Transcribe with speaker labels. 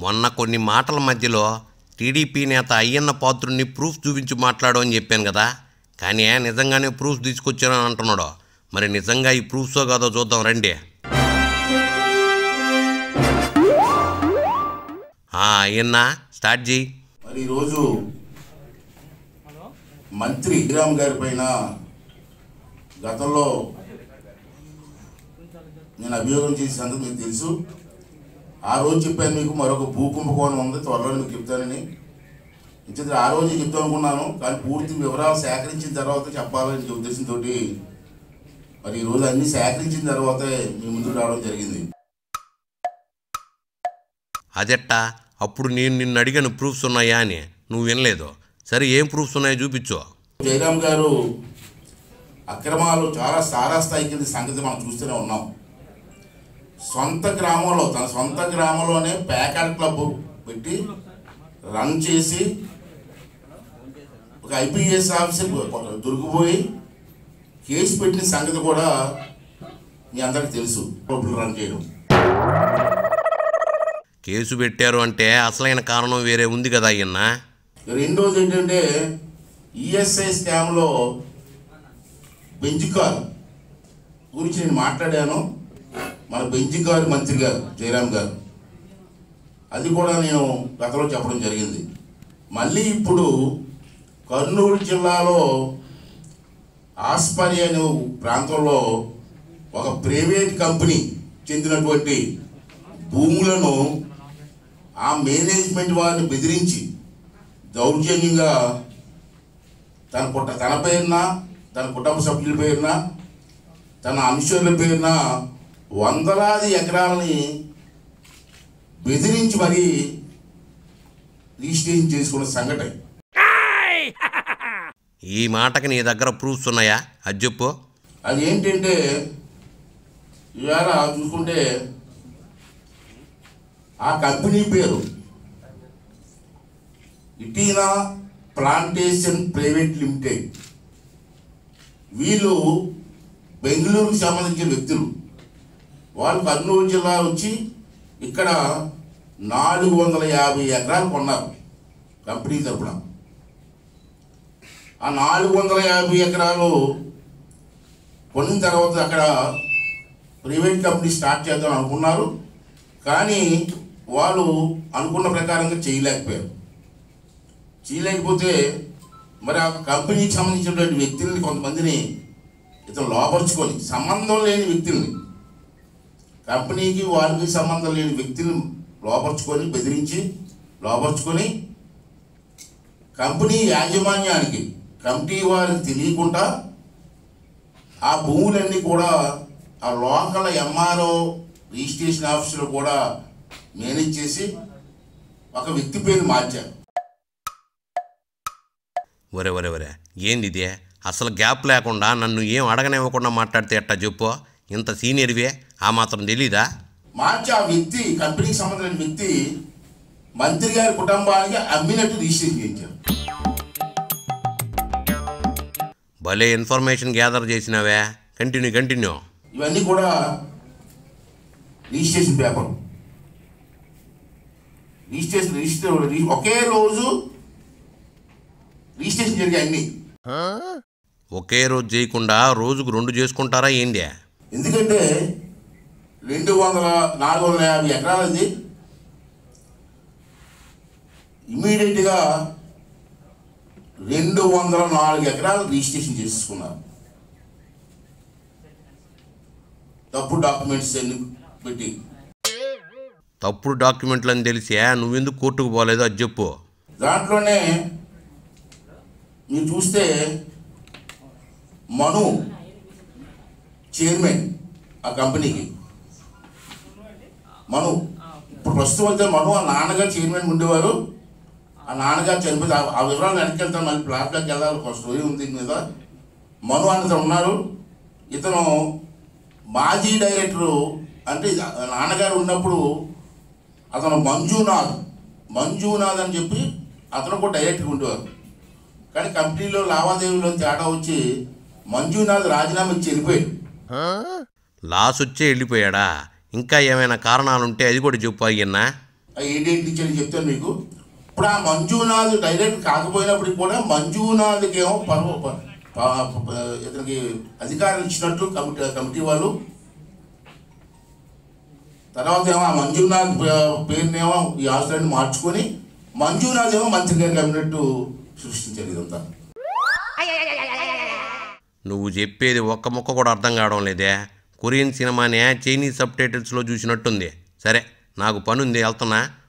Speaker 1: మొన్న కొన్ని మాటల మధ్యలో టీడీపీ నేత అయ్యన్న పాత్రుడిని ప్రూఫ్ చూపించి మాట్లాడు అని చెప్పాను కదా కానీ నిజంగానే ప్రూఫ్ తీసుకొచ్చానని అంటున్నాడు మరి నిజంగా ఈ ప్రూఫ్సో కాదో చూద్దాం రండి ఆ, అయ్యన్న స్టార్ట్ చేయి
Speaker 2: మరి ఈరోజు మంత్రి శ్రీరామ్ గారి పైన గతంలో నేను అభియోగం చేసిన సంగతి మీకు తెలుసు ఆ రోజు చెప్పాను మీకు మరొక భూ కుంభకోణం ఉంది త్వరలో మీకు చెప్తానని ఇంత ఆ రోజే చెప్తాను అనుకున్నాను కానీ పూర్తి వివరాలు సేకరించిన తర్వాత చెప్పాలని ఉద్దేశంతో మరి ఈరోజు అన్ని సేకరించిన తర్వాతే మీ ముందుకు రావడం జరిగింది
Speaker 1: అదెట్టా అప్పుడు నేను నిన్ను అడిగిన ప్రూఫ్స్ ఉన్నాయా అని నువ్వు వినలేదు సరే ఏం ప్రూఫ్స్ ఉన్నాయో చూపించు
Speaker 2: జయరామ్ గారు అక్రమాలు చాలా సారా స్థాయికి వెళ్ళిన సంగతి మనం చూస్తూనే ఉన్నాం సొంత గ్రామంలో తన సొంత గ్రామంలోనే ప్యాకెట్ క్లబ్ పెట్టి రన్ చేసి ఒక ఐపీఎస్ ఆఫీసర్ దొరికిపోయి కేసు పెట్టిన సంగతి కూడా మీ అందరికి తెలుసు క్లబ్లు రన్ చేయడం
Speaker 1: కేసు పెట్టారు అంటే అసలైన కారణం వేరే ఉంది కదా అయ్యన్న
Speaker 2: రెండోది ఏంటంటే ఈఎస్ఐ స్కామ్లో బెంచ్ కార్ గురించి నేను మాట్లాడాను మన బెంచ్ కార్ మంత్రి గారు జయరామ్ గారు అది కూడా నేను గతంలో చెప్పడం జరిగింది మళ్ళీ ఇప్పుడు కర్నూలు జిల్లాలో ఆస్పరి అనే ప్రాంతంలో ఒక ప్రైవేట్ కంపెనీ చెందినటువంటి భూములను ఆ మేనేజ్మెంట్ వారిని బెదిరించి దౌర్జన్యంగా తన పుట్ట తన పేరున తన కుటుంబ సభ్యుల పేరున తన అనుచరుల పేరున వందలాది ఎకరాలని బెదిరించి మరీ రిజిస్ట్రేషన్ చేసుకున్న సంఘటన
Speaker 1: ఈ మాటకి నీ దగ్గర ప్రూఫ్స్ ఉన్నాయా అది చెప్పు
Speaker 2: అది ఏంటంటే ఇవాళ చూసుకుంటే ఆ కంపెనీ పేరు ఇటీనా ప్లాంటేషన్ ప్రైవేట్ లిమిటెడ్ వీళ్ళు బెంగళూరుకు సంబంధించిన వ్యక్తులు వాళ్ళు కర్నూలు జిల్లా వచ్చి ఇక్కడ నాలుగు వందల యాభై ఎకరాలు కొన్నారు కంపెనీ తరపున ఆ నాలుగు వందల యాభై ఎకరాలు కొన్న తర్వాత అక్కడ ప్రైవేట్ కంపెనీ స్టార్ట్ చేద్దాం అనుకున్నారు కానీ వాళ్ళు అనుకున్న ప్రకారంగా చేయలేకపోయారు చేయలేకపోతే మరి ఆ కంపెనీకి సంబంధించినటువంటి వ్యక్తుల్ని కొంతమందిని ఇతను లోపరుచుకొని సంబంధం లేని వ్యక్తుల్ని కంపెనీకి వారికి సంబంధం లేని వ్యక్తులను లోపరుచుకొని బెదిరించి లోపరుచుకొని కంపెనీ యాజమాన్యానికి కంపెనీ వారికి తెలియకుండా ఆ భూములన్నీ కూడా ఆ లోకల్ ఎంఆర్ఓ రిజిస్ట్రేషన్ ఆఫీసులో కూడా మేనేజ్ చేసి ఒక వ్యక్తి పేరు మార్చారు
Speaker 1: ఒరే ఒరే ఒరే ఏంది ఇదే అసలు గ్యాప్ లేకుండా నన్ను ఏం అడగనివ్వకుండా మాట్లాడితే ఎట్టా చెప్పు ఇంత సీనియర్వే ఆ మాత్రం తెలీదా
Speaker 2: మార్చి ఆ వ్యక్తి కంపెనీకి సంబంధించిన వ్యక్తి మంత్రి గారి కుటుంబానికి అమ్మినట్టు రిజిస్ట్రేషన్ చేయించారు
Speaker 1: భలే ఇన్ఫర్మేషన్ గ్యాదర్ చేసినావే కంటిన్యూ కంటిన్యూ
Speaker 2: ఇవన్నీ కూడా రిజిస్ట్రేషన్ పేపర్ రిజిస్ట్రేషన్ రిజిస్టర్ రి- ఒకే రోజు రిజిస్ట్రేషన్ జరిగాయి అన్నీ
Speaker 1: ఒకే రోజు చేయకుండా రోజుకు రెండు చేసుకుంటారా ఏంది
Speaker 2: ఎందుకంటే రెండు వందల నాలుగు వందల యాభై ఎకరాలది ఇమీడియట్గా రెండు వందల నాలుగు ఎకరాలు రిజిస్ట్రేషన్ చేసుకున్నారు తప్పు డాక్యుమెంట్స్ అన్ని పెట్టి
Speaker 1: తప్పుడు డాక్యుమెంట్లు అని తెలిసే నువ్వెందుకు కోర్టుకు పోలేదు అది చెప్పు
Speaker 2: దాంట్లోనే మీరు చూస్తే మను చైర్మన్ ఆ కంపెనీకి మను ఇప్పుడు ప్రస్తుతం అయితే మను ఆ నాన్నగారు చైర్మన్ ఉండేవారు ఆ నాన్నగారు చనిపోతే ఆ- ఆ వివరాలు వెనక్కి వెళ్తాను మళ్ళీ ప్లాట్లోకి వెళ్ళాలి ఒక స్టోరీ ఉంది దీని మీద మను అన్నది ఉన్నారు ఇతను మాజీ డైరెక్టరు అంటే ఇది ఆ నాన్నగారు ఉన్నప్పుడు అతను మంజునాథ్ మంజునాథ్ అని చెప్పి అతను కూడా డైరెక్టర్ ఉండేవారు కానీ కంపెనీలో లావాదేవీలో తేడా వచ్చి మంజునాథ్ రాజీనామా ఇచ్చి వెళ్ళిపోయాడు
Speaker 1: లాస్ వచ్చే వెళ్ళిపోయాడా ఇంకా ఏమైనా కారణాలుంటే అది కూడా చెప్పు అయ్యన్నా
Speaker 2: ఆ ఏడేంటి ఇచ్చారని చెప్తాను మీకు ఇప్పుడు ఆ మంజునాథ్ డైరెక్ట్ కాకపోయినప్పటికి కూడా మంజునాథ్కి ఏమో పర్వ ప- ప- ప- ఇతనికి అధికారం ఇచ్చినట్టు కమిటీ కమిటీ వాళ్ళు తర్వాత ఏమో ఆ మంజునాథ్ పే- పేరునేమో ఈ ఆస్తులన్నీ మార్చుకొని మంజునాథ్ ఏమో మంత్రి గారి కేబినెట్ సృష్టించారు ఇదంతా
Speaker 1: నువ్వు చెప్పేది ఒక్క ముక్క కూడా అర్థం కావడం లేదే కొరియన్ సినిమానే చైనీస్ సబ్ టైటిల్స్లో చూసినట్టుంది సరే నాకు పనుంది వెళ్తున్నా